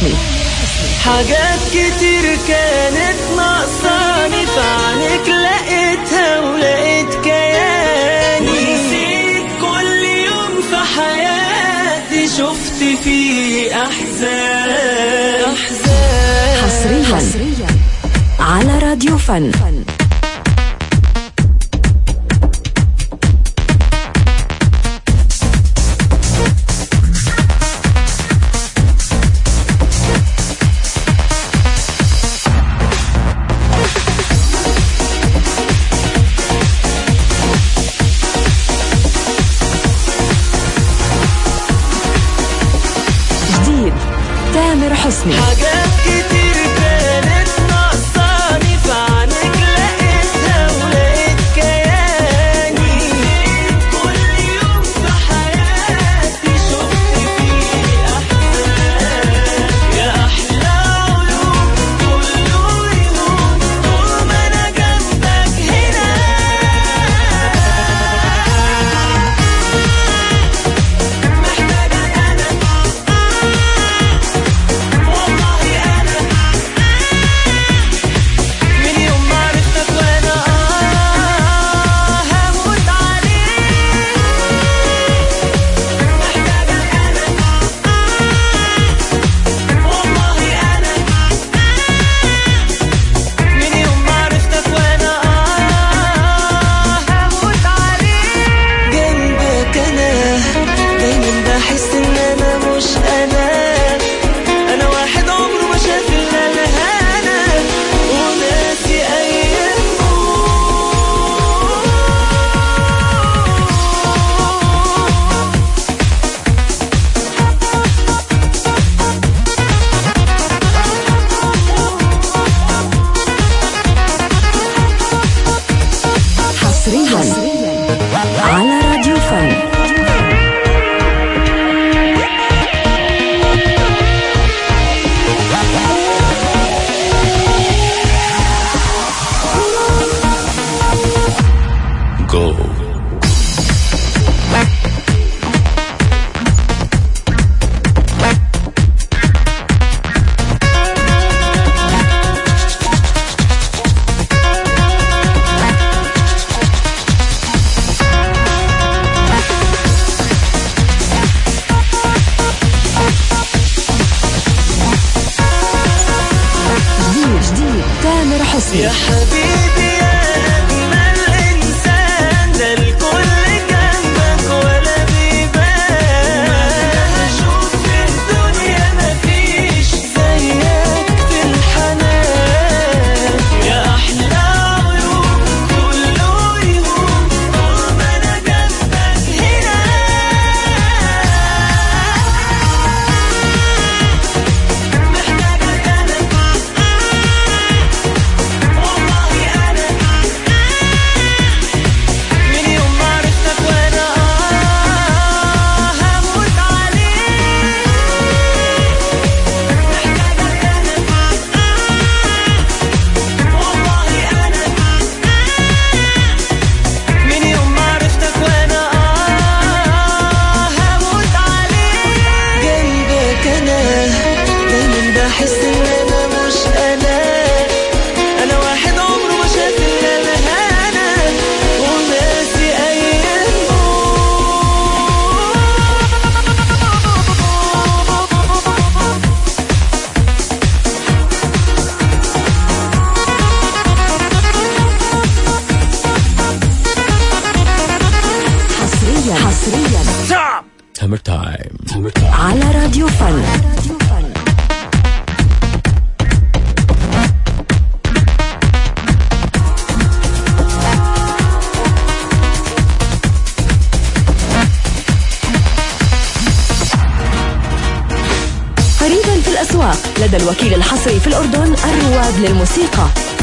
حسني حاجات كتير كانت ناقصاني في عنك لقيتها ولقيت كياني ونسيت كل يوم في حياتي شفت فيه أحزان أحزان حصريا على راديو فن جديد تامر حسني حاجات كتير كانت ناقصاني في عنك لقيتها ولقيت كياني كل يوم في حياتي شفت فيه أحزان يا أحلى عيون كله يهون طول ما أنا جنبك هنا محتاجك أنا والله أنا من يوم ما عرفتك وأنا آه هموت عليك محتاجك أنا والله أنا من يوم ما عرفتك وأنا آه هموت عليك جنبك أنا دايما بحس إن أنا مش أنا أنا واحد عمره ما شاف إلا الهنا وناسي أيامه حصريا على راديو فن Go. جديد جديد تامر حسني يا حبيبي يا أجمل إنسان ده الكل جنبك ولا بيبان أشوف في الدنيا مفيش زيك في الحنان يا أحلى عيون كله يهون طول ما أنا جنبك هنا محتاجك أنا والله أنا من يوم ما عرفتك وأنا آه هموت عليك محتاجك أنا والله أنا من يوم ما عرفتك وأنا آه هموت عليك جنبك أنا دايما بحس إن أنا مش أنا أنا واحد عمره ما شاف إلا الهنا وناسي أيامه حصريا حصريا Hammer time. على راديو فن قريبا في الأسواق لدى الوكيل الحصري في الأردن الرواد للموسيقى